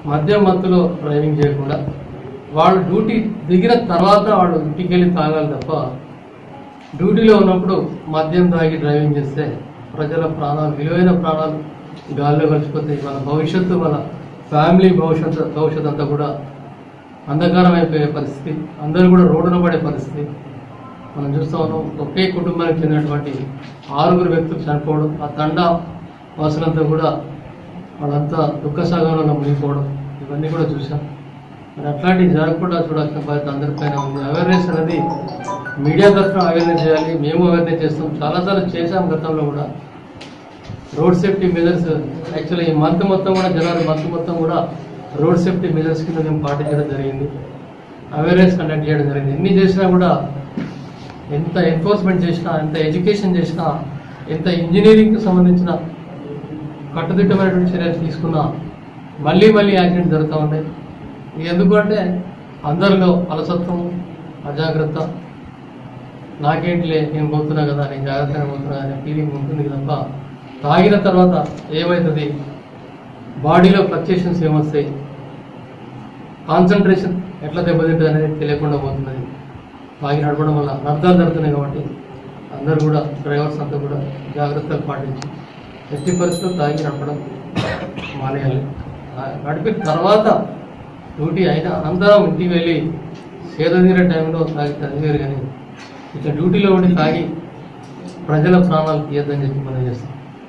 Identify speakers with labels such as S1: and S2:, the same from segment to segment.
S1: మద్యం మత్తులో డ్రైవింగ్ చేయకుండా వాళ్ళు డ్యూటీ దిగిన తర్వాత వాళ్ళు ఇంటికి వెళ్ళి తాగాలి తప్ప డ్యూటీలో ఉన్నప్పుడు మద్యం తాగి డ్రైవింగ్ చేస్తే ప్రజల ప్రాణాలు విలువైన ప్రాణాలు గాల్లో కలిసిపోతాయి వాళ్ళ భవిష్యత్తు వాళ్ళ ఫ్యామిలీ భవిష్యత్తు భవిష్యత్తు అంతా కూడా అంధకారం అయిపోయే పరిస్థితి అందరూ కూడా రోడ్డున పడే పరిస్థితి మనం చూస్తా ఉన్నాం ఒకే కుటుంబానికి చెందినటువంటి ఆరుగురు వ్యక్తులు చనిపోవడం ఆ తండా వాసులంతా కూడా వాళ్ళంతా దుఃఖ సాగరంలో మునిగిపోవడం ఇవన్నీ కూడా చూసాం మరి అట్లాంటివి జరగకుండా చూడాల్సిన బాధ్యత అందరిపైన ఉంది అవేర్నెస్ అనేది మీడియా తరఫున అవేర్నెస్ చేయాలి మేము అవేర్నెస్ చేస్తాం చాలాసార్లు చేశాం గతంలో కూడా రోడ్ సేఫ్టీ మెజర్స్ యాక్చువల్లీ ఈ మంత్ మొత్తం కూడా జనవరి మంత్ మొత్తం కూడా రోడ్ సేఫ్టీ మెజర్స్ కింద మేము పాటించడం జరిగింది అవేర్నెస్ కండక్ట్ చేయడం జరిగింది ఎన్ని చేసినా కూడా ఎంత ఎన్ఫోర్స్మెంట్ చేసినా ఎంత ఎడ్యుకేషన్ చేసినా ఎంత ఇంజనీరింగ్కి సంబంధించిన కట్టుదిట్టమైనటువంటి చర్యలు తీసుకున్నా మళ్ళీ మళ్ళీ యాక్సిడెంట్ జరుగుతూ ఉన్నాయి ఇది ఎందుకంటే అందరిలో అలసత్వం అజాగ్రత్త నాకేంటిలే నేను పోతున్నా కదా నేను జాగ్రత్తగా పోతున్నా అనే ఫీలింగ్ ఉంటుంది తప్ప తాగిన తర్వాత ఏమవుతుంది బాడీలో ఫ్లక్చుయేషన్స్ ఏమొస్తాయి కాన్సన్ట్రేషన్ ఎట్లా దెబ్బతింటుంది అనేది తెలియకుండా పోతున్నది తాగి నడపడం వల్ల అర్థాలు జరుగుతున్నాయి కాబట్టి అందరూ కూడా డ్రైవర్స్ అంతా కూడా జాగ్రత్తలు పాటించి ఎట్టి పరిస్థితుల్లో తాగి నడపడం మానేయాలి ఆ నడిపిన తర్వాత డ్యూటీ అయిన అనంతరం ఇంటికి వెళ్ళి సేద తీరే టైంలో తాగి చదివేరు కానీ ఇట్లా డ్యూటీలో ఉండి తాగి ప్రజల ప్రాణాలు తీయద్దని చెప్పి మనం చేస్తాం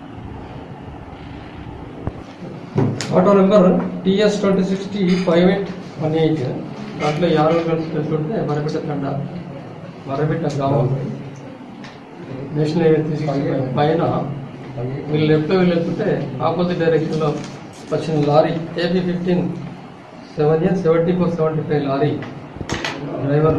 S1: auto number TS twenty sixty five eight one eight దాంట్లో యాభై కలిసి వెళ్తుంటే మరబిట్ట తండ మరబిట్ట గ్రామం national highway three sixty five పైన వీళ్ళు లెఫ్ట్ వీళ్ళు వెళ్తుంటే ఆపోజిట్ డైరెక్షన్లో వచ్చిన lorry AP fifteen seven years seventy four seventy five lorry driver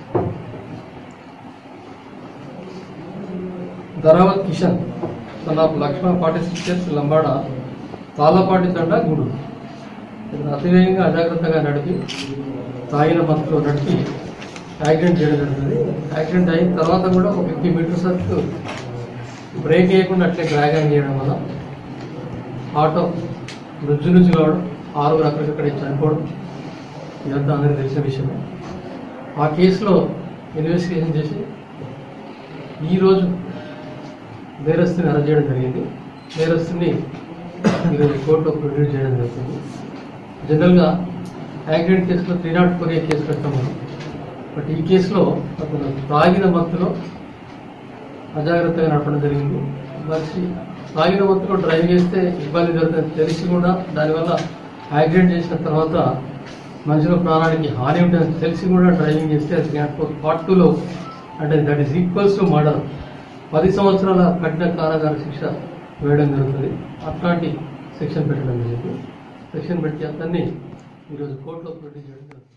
S1: Dharavath Kishan son of Laxman forty six years Lambada Thallapati Thanda గూడు ఇతను అతివేగంగా అజాగ్రత్తగా నడిపి తాగిన మత్తులో నడిపి యాక్సిడెంట్ చేయడం జరుగుతుంది యాక్సిడెంట్ అయిన తర్వాత కూడా ఒక ఫిఫ్టీ మీటర్స్ వరకు బ్రేక్ వేయకుండా అట్లే డ్రాగన్ చేయడం వల్ల ఆటో రుజు నుంచి కావడం ఆరుగురు అక్కడికక్కడ చనిపోవడం ఇదంతా అందరికీ తెలిసిన విషయమే ఆ కేసులో ఇన్వెస్టిగేషన్ చేసి ఈరోజు నేరస్తుని అరెస్ట్ చేయడం జరిగింది నేరస్తుని ఈరోజు కోర్టులో ప్రొడ్యూస్ చేయడం జరుగుతుంది జనరల్గా యాక్సిడెంట్ కేసులో three nought four A case పెడతాం మనం బట్ ఈ కేసులో అతను తాగిన మత్తులో అజాగ్రత్తగా నడపడం జరిగింది మనిషి తాగిన మత్తులో డ్రైవ్ చేస్తే ఇబ్బంది జరుగుతుంది తెలిసి కూడా దానివల్ల యాక్సిడెంట్ చేసిన తర్వాత మనిషిలో ప్రాణానికి హాని ఉంటుందని తెలిసి కూడా డ్రైవింగ్ చేస్తే అది త్రీ నాట్ ఫోర్ పార్ట్ టూలో అంటే that is equals to murder పది సంవత్సరాల కఠిన కారాగార శిక్ష వేయడం జరుగుతుంది అట్లాంటి సెక్షన్ పెట్టడం జరిగింది సెక్షన్ పెట్టి అతన్ని ఈరోజు కోర్టులో ప్రొడ్యూస్ చేయడం జరుగుతుంది